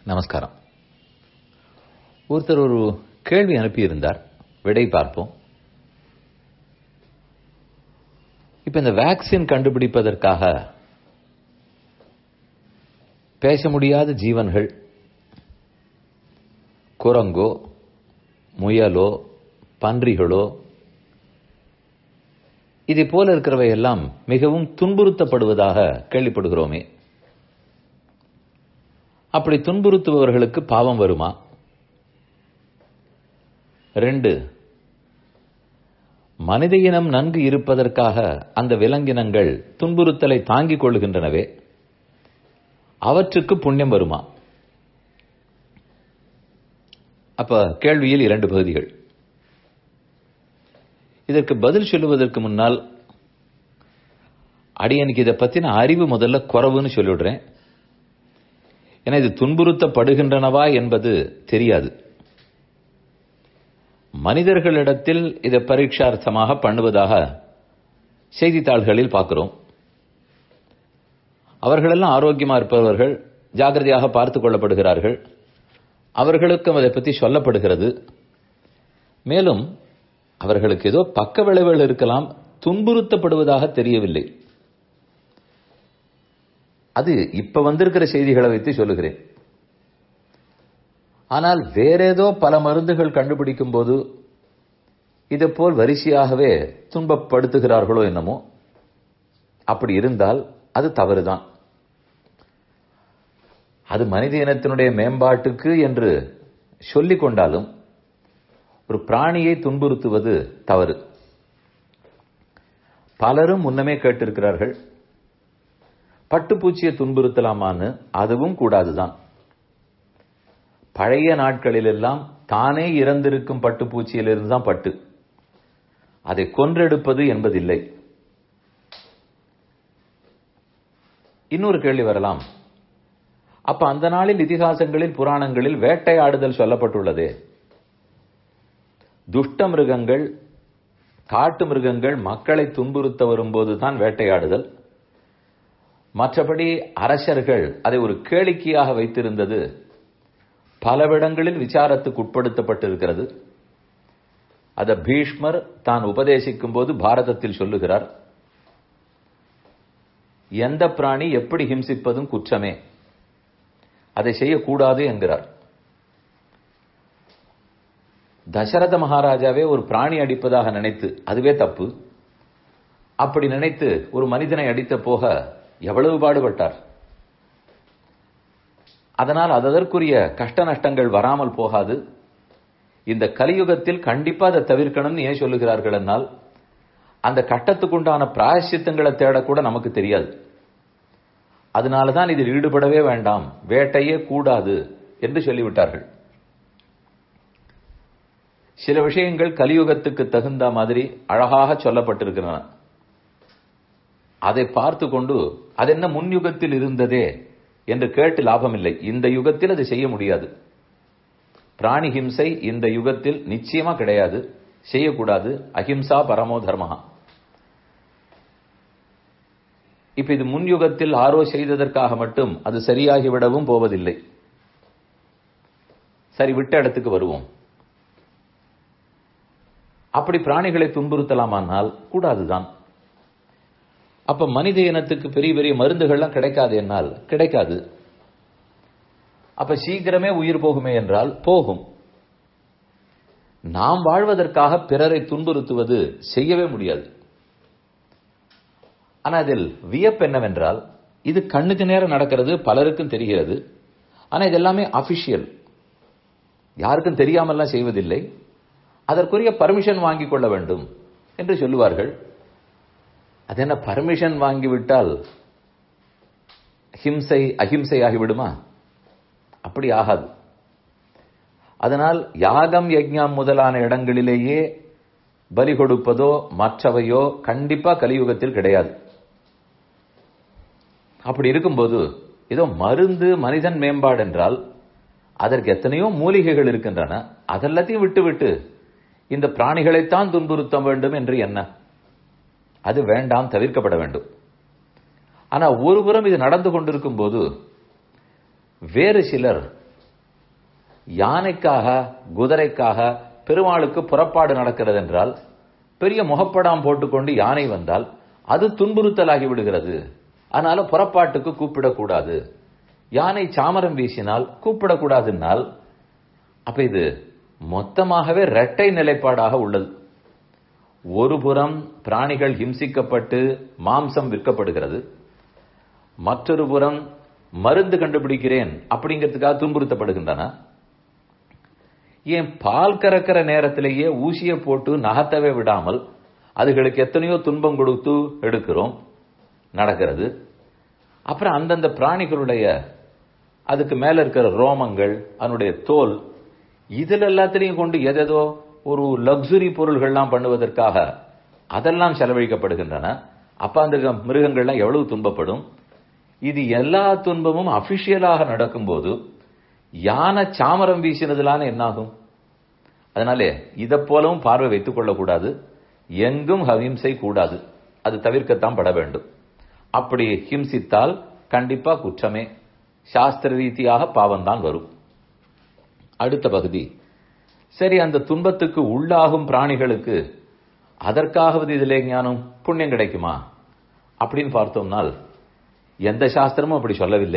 நமஸ்காரம் ஒருத்தர் ஒரு கேள்வி அனுப்பியிருந்தார் விடை பார்ப்போம் இப்ப இந்த வேக்சின் கண்டுபிடிப்பதற்காக பேச முடியாத ஜீவன்கள் குரங்கோ முயலோ பன்றிகளோ இதை போல இருக்கிறவை எல்லாம் மிகவும் துன்புறுத்தப்படுவதாக கேள்விப்படுகிறோமே அப்படி துன்புறுத்துபவர்களுக்கு பாவம் வருமா ரெண்டு மனித இனம் நன்கு இருப்பதற்காக அந்த விலங்கினங்கள் துன்புறுத்தலை தாங்கிக் கொள்கின்றனவே அவற்றுக்கு புண்ணியம் வருமா அப்ப கேள்வியில் இரண்டு பகுதிகள் இதற்கு பதில் சொல்லுவதற்கு முன்னால் அடியனுக்கு இதை பத்தின அறிவு முதல்ல குறவுன்னு சொல்லிவிடுறேன் ஏன்னா இது துன்புறுத்தப்படுகின்றனவா என்பது தெரியாது மனிதர்களிடத்தில் இதை பரீட்சார்த்தமாக பண்ணுவதாக செய்தித்தாள்களில் பார்க்கிறோம் அவர்களெல்லாம் ஆரோக்கியமா இருப்பவர்கள் ஜாகிரதையாக பார்த்துக் கொள்ளப்படுகிறார்கள் அவர்களுக்கும் அதை பற்றி சொல்லப்படுகிறது மேலும் அவர்களுக்கு ஏதோ பக்க விளைவுகள் இருக்கலாம் துன்புறுத்தப்படுவதாக தெரியவில்லை அது இப்ப வந்திருக்கிற செய்திகளை வைத்து சொல்லுகிறேன் ஆனால் வேறேதோ பல மருந்துகள் கண்டுபிடிக்கும் போது இதை போல் வரிசையாகவே துன்பப்படுத்துகிறார்களோ என்னமோ அப்படி இருந்தால் அது தவறுதான் அது மனித இனத்தினுடைய மேம்பாட்டுக்கு என்று சொல்லிக் கொண்டாலும் ஒரு பிராணியை துன்புறுத்துவது தவறு பலரும் முன்னமே கேட்டிருக்கிறார்கள் பட்டுப்பூச்சியை துன்புறுத்தலாமான்னு அதுவும் கூடாதுதான் பழைய நாட்களிலெல்லாம் தானே இறந்திருக்கும் பட்டுப்பூச்சியிலிருந்து தான் பட்டு அதை கொன்றெடுப்பது என்பதில்லை இன்னொரு கேள்வி வரலாம் அப்ப அந்த நாளில் இதிகாசங்களில் புராணங்களில் வேட்டையாடுதல் சொல்லப்பட்டுள்ளதே துஷ்ட மிருகங்கள் காட்டு மிருகங்கள் மக்களை துன்புறுத்த வரும்போது தான் வேட்டையாடுதல் மற்றபடி அரசர்கள் அதை ஒரு கேளிக்கையாக வைத்திருந்தது பலவிடங்களில் விசாரத்துக்கு உட்படுத்தப்பட்டிருக்கிறது அத பீஷ்மர் தான் உபதேசிக்கும் போது பாரதத்தில் சொல்லுகிறார் எந்த பிராணி எப்படி ஹிம்சிப்பதும் குற்றமே அதை செய்யக்கூடாது என்கிறார் தசரத மகாராஜாவே ஒரு பிராணி அடிப்பதாக நினைத்து அதுவே தப்பு அப்படி நினைத்து ஒரு மனிதனை அடித்த போக எவ்வளவு பாடுபட்டார் அதனால் அதற்குரிய கஷ்ட நஷ்டங்கள் வராமல் போகாது இந்த கலியுகத்தில் கண்டிப்பா அதை தவிர்க்கணும்னு ஏன் சொல்லுகிறார்கள் என்னால் அந்த கட்டத்துக்குண்டான பிராயசித்தங்களை தேடக்கூட நமக்கு தெரியாது அதனாலதான் இதில் ஈடுபடவே வேண்டாம் வேட்டையே கூடாது என்று சொல்லிவிட்டார்கள் சில விஷயங்கள் கலியுகத்துக்கு தகுந்த மாதிரி அழகாக சொல்லப்பட்டிருக்கின்றன அதை பார்த்து கொண்டு அது என்ன முன் யுகத்தில் இருந்ததே என்று கேட்டு லாபமில்லை இந்த யுகத்தில் அதை செய்ய முடியாது பிராணி ஹிம்சை இந்த யுகத்தில் நிச்சயமா கிடையாது செய்யக்கூடாது அஹிம்சா பரமோ தர்மஹா இப்ப இது முன் யுகத்தில் ஆரோ செய்ததற்காக மட்டும் அது சரியாகிவிடவும் போவதில்லை சரி விட்ட இடத்துக்கு வருவோம் அப்படி பிராணிகளை துன்புறுத்தலாமானால் கூடாதுதான் அப்ப மனித இனத்துக்கு பெரிய பெரிய மருந்துகள்லாம் கிடைக்காது என்னால் கிடைக்காது அப்ப சீக்கிரமே உயிர் போகுமே என்றால் போகும் நாம் வாழ்வதற்காக பிறரை துன்புறுத்துவது செய்யவே முடியாது ஆனா அதில் வியப்பு என்னவென்றால் இது கண்ணுக்கு நேரம் நடக்கிறது பலருக்கும் தெரிகிறது ஆனா இது எல்லாமே அபிஷியல் யாருக்கும் தெரியாமல்லாம் செய்வதில்லை அதற்குரிய பர்மிஷன் வாங்கிக் கொள்ள வேண்டும் என்று சொல்லுவார்கள் அது என்ன பர்மிஷன் வாங்கிவிட்டால் ஹிம்சை அஹிம்சை ஆகிவிடுமா அப்படி ஆகாது அதனால் யாகம் யஜ்ஞம் முதலான இடங்களிலேயே பலி கொடுப்பதோ மற்றவையோ கண்டிப்பா கலியுகத்தில் கிடையாது அப்படி இருக்கும்போது ஏதோ மருந்து மனிதன் மேம்பாடு என்றால் அதற்கு எத்தனையோ மூலிகைகள் இருக்கின்றன அதெல்லாத்தையும் விட்டு விட்டு இந்த பிராணிகளைத்தான் துன்புறுத்த வேண்டும் என்று என்ன அது வேண்டாம் தவிர்க்கப்பட வேண்டும் ஆனா ஒருபுறம் இது நடந்து கொண்டிருக்கும் போது வேறு சிலர் யானைக்காக குதிரைக்காக பெருமாளுக்கு புறப்பாடு நடக்கிறது என்றால் பெரிய முகப்படாம் போட்டுக்கொண்டு யானை வந்தால் அது துன்புறுத்தலாகி விடுகிறது அதனால புறப்பாட்டுக்கு கூப்பிடக்கூடாது யானை சாமரம் வீசினால் கூப்பிடக்கூடாதுன்னால் அப்ப இது மொத்தமாகவே இரட்டை நிலைப்பாடாக உள்ளது ஒரு புறம் பிராணிகள் ஹிம்சிக்கப்பட்டு மாம்சம் விற்கப்படுகிறது மற்றொரு புறம் மருந்து கண்டுபிடிக்கிறேன் அப்படிங்கிறதுக்காக துன்புறுத்தப்படுகின்றன ஏன் பால் கறக்கிற நேரத்திலேயே ஊசியை போட்டு நகர்த்தவே விடாமல் அதுகளுக்கு எத்தனையோ துன்பம் கொடுத்து எடுக்கிறோம் நடக்கிறது அப்புறம் அந்தந்த பிராணிகளுடைய அதுக்கு மேல இருக்கிற ரோமங்கள் அதனுடைய தோல் இதுல எல்லாத்திலையும் கொண்டு எதேதோ ஒரு லக்ஸுரி பொருள்கள்லாம் பண்ணுவதற்காக அதெல்லாம் செலவழிக்கப்படுகின்றன அப்ப அந்த மிருகங்கள்லாம் எவ்வளவு துன்பப்படும் இது எல்லா துன்பமும் அபிஷியலாக நடக்கும்போது யானை சாமரம் வீசினதுலான என்னாகும் அதனாலே இதை போலவும் பார்வை வைத்துக் கொள்ளக்கூடாது எங்கும் அஹிம்சை கூடாது அது தவிர்க்கத்தான் பட வேண்டும் அப்படி ஹிம்சித்தால் கண்டிப்பா குற்றமே சாஸ்திர ரீதியாக பாவம்தான் வரும் அடுத்த பகுதி சரி அந்த துன்பத்துக்கு உள்ளாகும் பிராணிகளுக்கு அதற்காகவது இதிலே ஞானம் புண்ணியம் கிடைக்குமா அப்படின்னு பார்த்தோம்னால் எந்த சாஸ்திரமும் அப்படி சொல்லவில்லை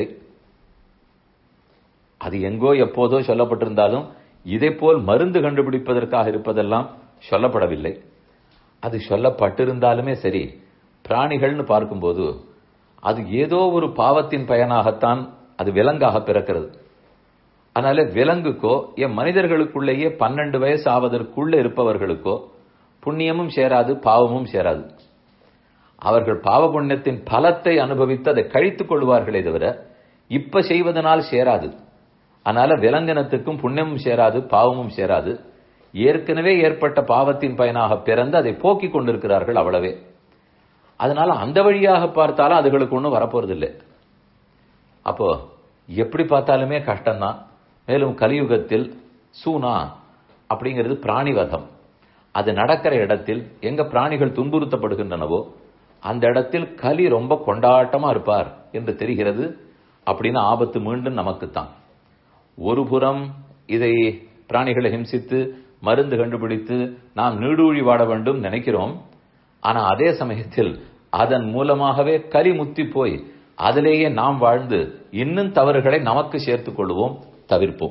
அது எங்கோ எப்போதோ சொல்லப்பட்டிருந்தாலும் இதை போல் மருந்து கண்டுபிடிப்பதற்காக இருப்பதெல்லாம் சொல்லப்படவில்லை அது சொல்லப்பட்டிருந்தாலுமே சரி பிராணிகள்னு பார்க்கும்போது அது ஏதோ ஒரு பாவத்தின் பயனாகத்தான் அது விலங்காக பிறக்கிறது அதனால விலங்குக்கோ என் மனிதர்களுக்குள்ளேயே பன்னெண்டு வயசு ஆவதற்குள்ள இருப்பவர்களுக்கோ புண்ணியமும் சேராது பாவமும் சேராது அவர்கள் பாவ புண்ணியத்தின் பலத்தை அனுபவித்து அதை கழித்துக் கொள்வார்களே தவிர இப்ப செய்வதனால் சேராது அதனால விலங்கினத்துக்கும் புண்ணியமும் சேராது பாவமும் சேராது ஏற்கனவே ஏற்பட்ட பாவத்தின் பயனாக பிறந்து அதை போக்கிக் கொண்டிருக்கிறார்கள் அவ்வளவே அதனால அந்த வழியாக பார்த்தாலும் அதுகளுக்கு ஒன்றும் வரப்போறதில்லை அப்போ எப்படி பார்த்தாலுமே கஷ்டம்தான் மேலும் கலியுகத்தில் சூனா அப்படிங்கிறது பிராணிவதம் அது நடக்கிற இடத்தில் எங்க பிராணிகள் துன்புறுத்தப்படுகின்றனவோ அந்த இடத்தில் கலி ரொம்ப கொண்டாட்டமா இருப்பார் என்று தெரிகிறது அப்படின்னு ஆபத்து மீண்டும் நமக்குத்தான் ஒரு புறம் இதை பிராணிகளை ஹிம்சித்து மருந்து கண்டுபிடித்து நாம் நீடூழி வாட வேண்டும் நினைக்கிறோம் ஆனா அதே சமயத்தில் அதன் மூலமாகவே கலி முத்தி போய் அதிலேயே நாம் வாழ்ந்து இன்னும் தவறுகளை நமக்கு சேர்த்துக் கொள்வோம் தவிர்ப்போம்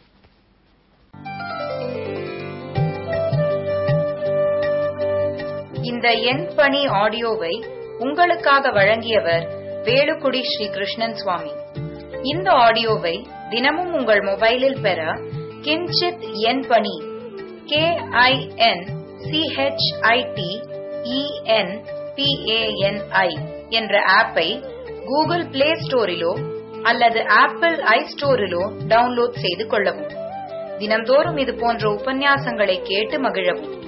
இந்த எண் பணி ஆடியோவை உங்களுக்காக வழங்கியவர் வேலுக்குடி ஸ்ரீ கிருஷ்ணன் சுவாமி இந்த ஆடியோவை தினமும் உங்கள் மொபைலில் பெற கிஞ்சித் எண் பணி கே ஐ என் சிஹெச்ஐடி இஎன் பிஏஎன்ஐ என்ற ஆப்பை கூகுள் பிளே ஸ்டோரிலோ அல்லது ஆப்பிள் ஐ ஸ்டோரிலோ டவுன்லோட் செய்து கொள்ளவும் தினம்தோறும் இது போன்ற உபன்யாசங்களை கேட்டு மகிழவும்